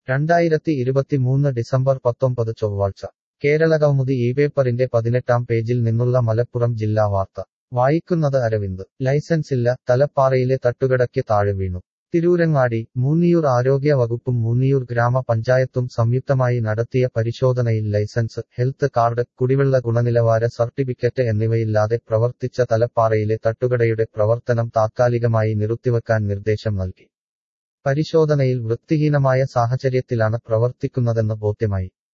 രണ്ടായിരത്തി ഇരുപത്തിമൂന്ന് ഡിസംബർ പത്തൊമ്പത് ചൊവ്വാഴ്ച കേരളകൗമുദി ഈ പേപ്പറിന്റെ പതിനെട്ടാം പേജിൽ നിന്നുള്ള മലപ്പുറം ജില്ലാ വാർത്ത വായിക്കുന്നത് അരവിന്ദ് ലൈസൻസില്ല തലപ്പാറയിലെ തട്ടുകടയ്ക്ക് താഴെ വീണു തിരൂരങ്ങാടി മൂന്നിയൂർ ആരോഗ്യ വകുപ്പും മൂന്നിയൂർ ഗ്രാമപഞ്ചായത്തും സംയുക്തമായി നടത്തിയ പരിശോധനയിൽ ലൈസൻസ് ഹെൽത്ത് കാർഡ് കുടിവെള്ള ഗുണനിലവാര സർട്ടിഫിക്കറ്റ് എന്നിവയില്ലാതെ പ്രവർത്തിച്ച തലപ്പാറയിലെ തട്ടുകടയുടെ പ്രവർത്തനം താത്കാലികമായി നിർത്തിവെക്കാൻ നിർദ്ദേശം നൽകി പരിശോധനയിൽ വൃത്തിഹീനമായ സാഹചര്യത്തിലാണ് പ്രവർത്തിക്കുന്നതെന്ന് ബോധ്യമായി